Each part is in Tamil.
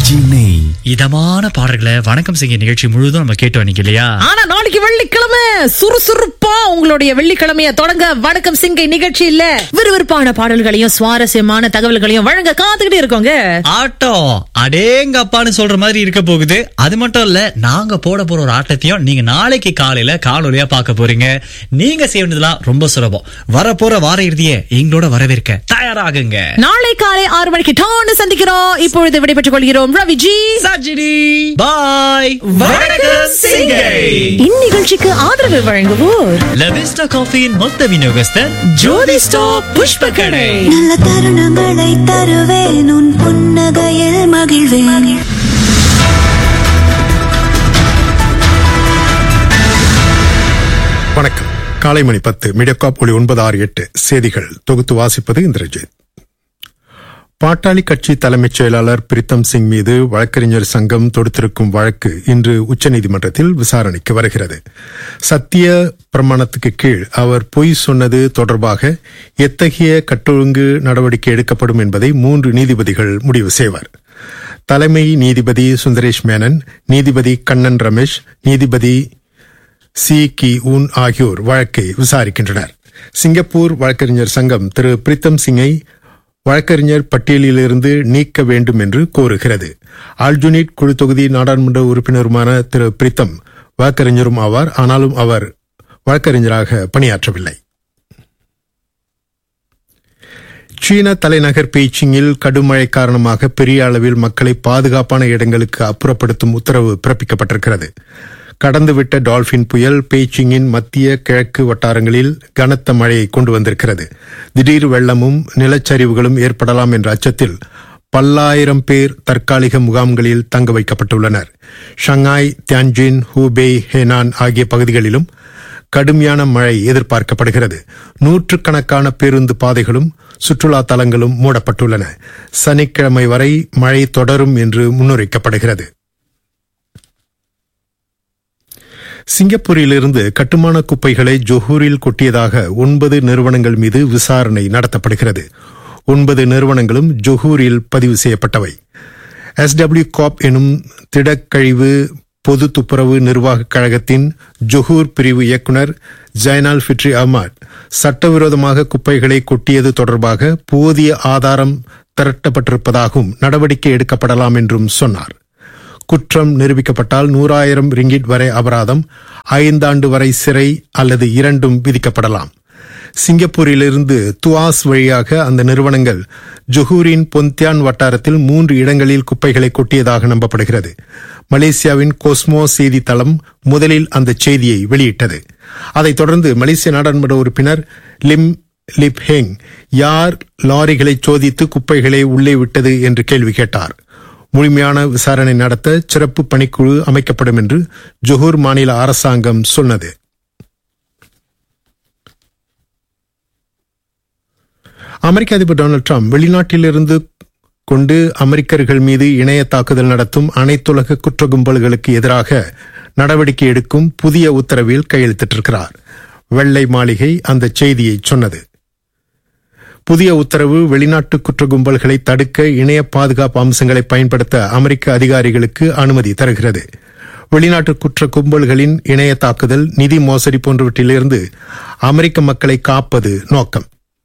ஆர்ஜி நெய் இதமான பாடல்களை வணக்கம் செய்ய நிகழ்ச்சி முழுவதும் நம்ம கேட்டோம் இன்னைக்கு இல்லையா ஆனா நாளைக்கு வெள்ளிக்கிழமை சுறுசுறுப்பா உங்களுடைய வெள்ளிக்கிழமைய தொடங்க வணக்கம் சிங்கை நிகழ்ச்சி இல்ல விறுவிறுப்பான பாடல்களையும் சுவாரஸ்யமான தகவல்களையும் வழங்க காத்துக்கிட்டே இருக்கோங்க ஆட்டம் அடேங்கப்பான்னு சொல்ற மாதிரி இருக்க போகுது அது மட்டும் இல்ல நாங்க போட போற ஒரு ஆட்டத்தையும் நீங்க நாளைக்கு காலையில காணொலியா பார்க்க போறீங்க நீங்க செய்ய வேண்டியதெல்லாம் ரொம்ப சுலபம் வரப்போற வார இறுதிய எங்களோட வரவேற்க தயாராகுங்க நாளை காலை ஆறு மணிக்கு டான்னு சந்திக்கிறோம் இப்பொழுது விடைபெற்றுக் கொள்கிறோம் ரவிஜி சஜினி பாய் வணக்கம் சிங்கை இந்நிகழ்ச்சிக்கு ஆதரவு வழங்குவோர் லவிஸ்டா காஃபியின் மொத்த விநியோகஸ்தர் ஜோதி ஸ்டாப் புஷ்ப கடை நல்ல தருணங்களை தருவேன் உன் புன்னகையில் மகிழ்வேன் வணக்கம் காலை மணி பத்து மீடியாகாப் ஒளி ஒன்பது ஆறு எட்டு செய்திகள் தொகுத்து வாசிப்பது இந்திரஜித் பாட்டாளி கட்சி தலைமைச் செயலாளர் பிரீத்தம் சிங் மீது வழக்கறிஞர் சங்கம் தொடுத்திருக்கும் வழக்கு இன்று உச்சநீதிமன்றத்தில் விசாரணைக்கு வருகிறது சத்திய பிரமாணத்துக்கு கீழ் அவர் பொய் சொன்னது தொடர்பாக எத்தகைய கட்டொழுங்கு நடவடிக்கை எடுக்கப்படும் என்பதை மூன்று நீதிபதிகள் முடிவு செய்வர் தலைமை நீதிபதி சுந்தரேஷ் மேனன் நீதிபதி கண்ணன் ரமேஷ் நீதிபதி சி கி உன் ஆகியோர் வழக்கை விசாரிக்கின்றனர் சிங்கப்பூர் வழக்கறிஞர் சங்கம் திரு பிரீத்தம் சிங்கை வழக்கறிஞர் பட்டியலிலிருந்து நீக்க வேண்டும் என்று கோருகிறது ஆல்ஜுனிட் குழு தொகுதி நாடாளுமன்ற உறுப்பினருமான திரு பிரீத்தம் வழக்கறிஞரும் ஆவார் ஆனாலும் அவர் வழக்கறிஞராக பணியாற்றவில்லை சீன தலைநகர் பெய்ச்சிங்கில் கடுமழை காரணமாக பெரிய அளவில் மக்களை பாதுகாப்பான இடங்களுக்கு அப்புறப்படுத்தும் உத்தரவு பிறப்பிக்கப்பட்டிருக்கிறது கடந்துவிட்ட டால்பின் புயல் பெய்ச்சிங்கின் மத்திய கிழக்கு வட்டாரங்களில் கனத்த மழையை கொண்டு வந்திருக்கிறது திடீர் வெள்ளமும் நிலச்சரிவுகளும் ஏற்படலாம் என்ற அச்சத்தில் பல்லாயிரம் பேர் தற்காலிக முகாம்களில் தங்க வைக்கப்பட்டுள்ளனர் ஷங்காய் தியான்ஜின் ஹூபே ஹெனான் ஆகிய பகுதிகளிலும் கடுமையான மழை எதிர்பார்க்கப்படுகிறது நூற்றுக்கணக்கான பேருந்து பாதைகளும் சுற்றுலா தலங்களும் மூடப்பட்டுள்ளன சனிக்கிழமை வரை மழை தொடரும் என்று முன்னுரைக்கப்படுகிறது சிங்கப்பூரிலிருந்து கட்டுமான குப்பைகளை ஜொஹூரில் கொட்டியதாக ஒன்பது நிறுவனங்கள் மீது விசாரணை நடத்தப்படுகிறது ஒன்பது நிறுவனங்களும் ஜொஹூரில் பதிவு செய்யப்பட்டவை எஸ்டபிள்யூ காப் எனும் திடக்கழிவு பொது துப்புரவு நிர்வாகக் கழகத்தின் ஜொஹூர் பிரிவு இயக்குநர் ஜைனால் ஃபிட்ரி அஹ்மத் சட்டவிரோதமாக குப்பைகளை கொட்டியது தொடர்பாக போதிய ஆதாரம் திரட்டப்பட்டிருப்பதாகவும் நடவடிக்கை எடுக்கப்படலாம் என்றும் சொன்னார் குற்றம் நிரூபிக்கப்பட்டால் நூறாயிரம் ரிங்கிட் வரை அபராதம் ஐந்தாண்டு வரை சிறை அல்லது இரண்டும் விதிக்கப்படலாம் சிங்கப்பூரிலிருந்து துவாஸ் வழியாக அந்த நிறுவனங்கள் ஜொஹூரின் பொந்தியான் வட்டாரத்தில் மூன்று இடங்களில் குப்பைகளை கொட்டியதாக நம்பப்படுகிறது மலேசியாவின் கோஸ்மோ செய்தித்தளம் முதலில் அந்த செய்தியை வெளியிட்டது அதைத் தொடர்ந்து மலேசிய நாடாளுமன்ற உறுப்பினர் லிம் லிப் ஹெங் யார் லாரிகளை சோதித்து குப்பைகளை உள்ளே விட்டது என்று கேள்வி கேட்டார் முழுமையான விசாரணை நடத்த சிறப்பு பணிக்குழு அமைக்கப்படும் என்று ஜொஹூர் மாநில அரசாங்கம் சொன்னது அமெரிக்க அதிபர் டொனால்டு ட்ரம்ப் வெளிநாட்டிலிருந்து கொண்டு அமெரிக்கர்கள் மீது இணைய தாக்குதல் நடத்தும் அனைத்துலக குற்ற கும்பல்களுக்கு எதிராக நடவடிக்கை எடுக்கும் புதிய உத்தரவில் கையெழுத்திட்டிருக்கிறார் வெள்ளை மாளிகை அந்த செய்தியை சொன்னது புதிய உத்தரவு வெளிநாட்டு குற்ற கும்பல்களை தடுக்க இணைய பாதுகாப்பு அம்சங்களை பயன்படுத்த அமெரிக்க அதிகாரிகளுக்கு அனுமதி தருகிறது வெளிநாட்டு குற்ற கும்பல்களின் இணைய தாக்குதல் நிதி மோசடி போன்றவற்றிலிருந்து அமெரிக்க மக்களை காப்பது நோக்கம்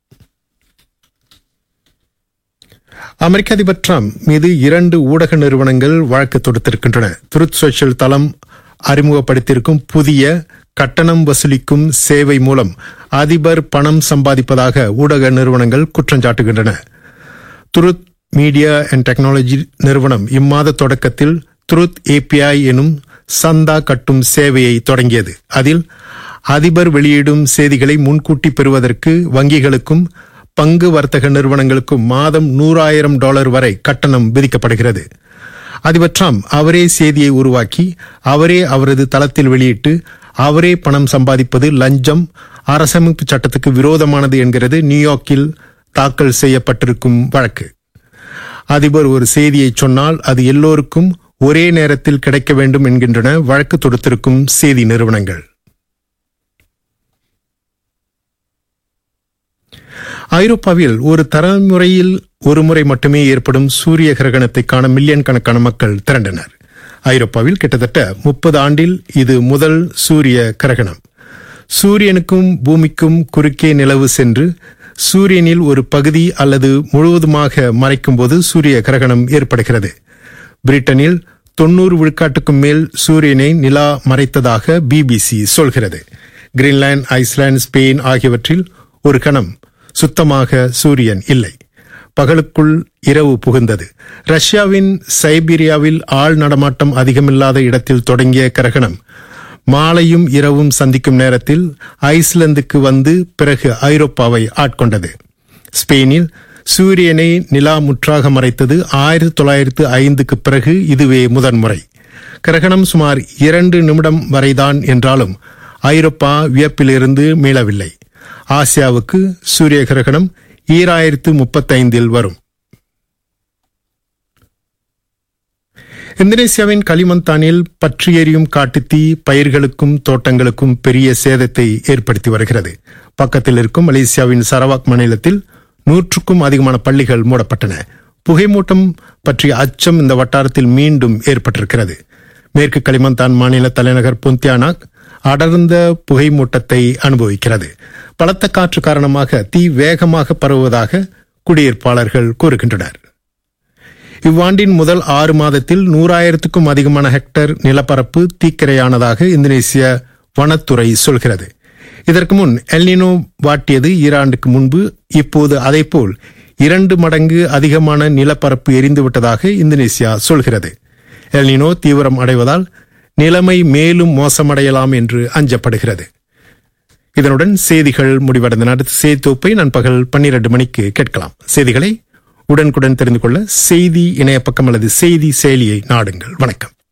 அமெரிக்க அதிபர் டிரம்ப் மீது இரண்டு ஊடக நிறுவனங்கள் வழக்கு தொடுத்திருக்கின்றன துருத் சோஷியல் தளம் அறிமுகப்படுத்தியிருக்கும் புதிய கட்டணம் வசூலிக்கும் சேவை மூலம் அதிபர் பணம் சம்பாதிப்பதாக ஊடக நிறுவனங்கள் குற்றம் சாட்டுகின்றன துருத் மீடியா அண்ட் டெக்னாலஜி நிறுவனம் இம்மாத தொடக்கத்தில் துருத் ஏபிஐ எனும் சந்தா கட்டும் சேவையை தொடங்கியது அதில் அதிபர் வெளியிடும் செய்திகளை முன்கூட்டி பெறுவதற்கு வங்கிகளுக்கும் பங்கு வர்த்தக நிறுவனங்களுக்கும் மாதம் நூறாயிரம் டாலர் வரை கட்டணம் விதிக்கப்படுகிறது அதிபர் ட்ரம்ப் அவரே செய்தியை உருவாக்கி அவரே அவரது தளத்தில் வெளியிட்டு அவரே பணம் சம்பாதிப்பது லஞ்சம் அரசமைப்பு சட்டத்துக்கு விரோதமானது என்கிறது நியூயார்க்கில் தாக்கல் செய்யப்பட்டிருக்கும் வழக்கு அதிபர் ஒரு செய்தியை சொன்னால் அது எல்லோருக்கும் ஒரே நேரத்தில் கிடைக்க வேண்டும் என்கின்றன வழக்கு தொடுத்திருக்கும் செய்தி நிறுவனங்கள் ஐரோப்பாவில் ஒரு தலைமுறையில் ஒருமுறை மட்டுமே ஏற்படும் சூரிய கிரகணத்தை காண மில்லியன் கணக்கான மக்கள் திரண்டனர் ஐரோப்பாவில் கிட்டத்தட்ட முப்பது ஆண்டில் இது முதல் சூரிய கிரகணம் சூரியனுக்கும் பூமிக்கும் குறுக்கே நிலவு சென்று சூரியனில் ஒரு பகுதி அல்லது முழுவதுமாக மறைக்கும்போது சூரிய கிரகணம் ஏற்படுகிறது பிரிட்டனில் தொன்னூறு விழுக்காட்டுக்கும் மேல் சூரியனை நிலா மறைத்ததாக பிபிசி சொல்கிறது கிரீன்லாந்து ஐஸ்லாந்து ஸ்பெயின் ஆகியவற்றில் ஒரு கணம் சுத்தமாக சூரியன் இல்லை பகலுக்குள் இரவு புகுந்தது ரஷ்யாவின் சைபீரியாவில் ஆள் நடமாட்டம் அதிகமில்லாத இடத்தில் தொடங்கிய கிரகணம் மாலையும் இரவும் சந்திக்கும் நேரத்தில் ஐஸ்லாந்துக்கு வந்து பிறகு ஐரோப்பாவை ஆட்கொண்டது ஸ்பெயினில் சூரியனை நிலா முற்றாக மறைத்தது ஆயிரத்தி தொள்ளாயிரத்து ஐந்துக்கு பிறகு இதுவே முதன்முறை கிரகணம் சுமார் இரண்டு நிமிடம் வரைதான் என்றாலும் ஐரோப்பா வியப்பிலிருந்து மீளவில்லை ஆசியாவுக்கு சூரிய கிரகணம் ஈராயிரத்து முப்பத்தைந்தில் வரும் இந்தோனேசியாவின் களிமந்தானில் பற்றி எரியும் காட்டுத்தீ பயிர்களுக்கும் தோட்டங்களுக்கும் பெரிய சேதத்தை ஏற்படுத்தி வருகிறது பக்கத்தில் இருக்கும் மலேசியாவின் சரவாக் மாநிலத்தில் நூற்றுக்கும் அதிகமான பள்ளிகள் மூடப்பட்டன புகைமூட்டம் பற்றிய அச்சம் இந்த வட்டாரத்தில் மீண்டும் ஏற்பட்டிருக்கிறது மேற்கு களிமந்தான் மாநில தலைநகர் புந்தியானாக் அடர்ந்த புகைமூட்டத்தை அனுபவிக்கிறது பலத்த காற்று காரணமாக தீ வேகமாக பரவுவதாக குடியிருப்பாளர்கள் கூறுகின்றனர் இவ்வாண்டின் முதல் ஆறு மாதத்தில் நூறாயிரத்துக்கும் அதிகமான ஹெக்டேர் நிலப்பரப்பு தீக்கிரையானதாக இந்தோனேசிய வனத்துறை சொல்கிறது இதற்கு முன் எல்னினோ வாட்டியது ஈராண்டுக்கு முன்பு இப்போது அதைப்போல் இரண்டு மடங்கு அதிகமான நிலப்பரப்பு எரிந்துவிட்டதாக இந்தோனேசியா சொல்கிறது எல்னினோ தீவிரம் அடைவதால் நிலைமை மேலும் மோசமடையலாம் என்று அஞ்சப்படுகிறது இதனுடன் செய்திகள் முடிவடைந்தன அடுத்த செய்தி தொகுப்பை நண்பகல் பன்னிரண்டு மணிக்கு கேட்கலாம் செய்திகளை உடனுக்குடன் தெரிந்து கொள்ள செய்தி இணைய பக்கம் அல்லது செய்தி செயலியை நாடுங்கள் வணக்கம்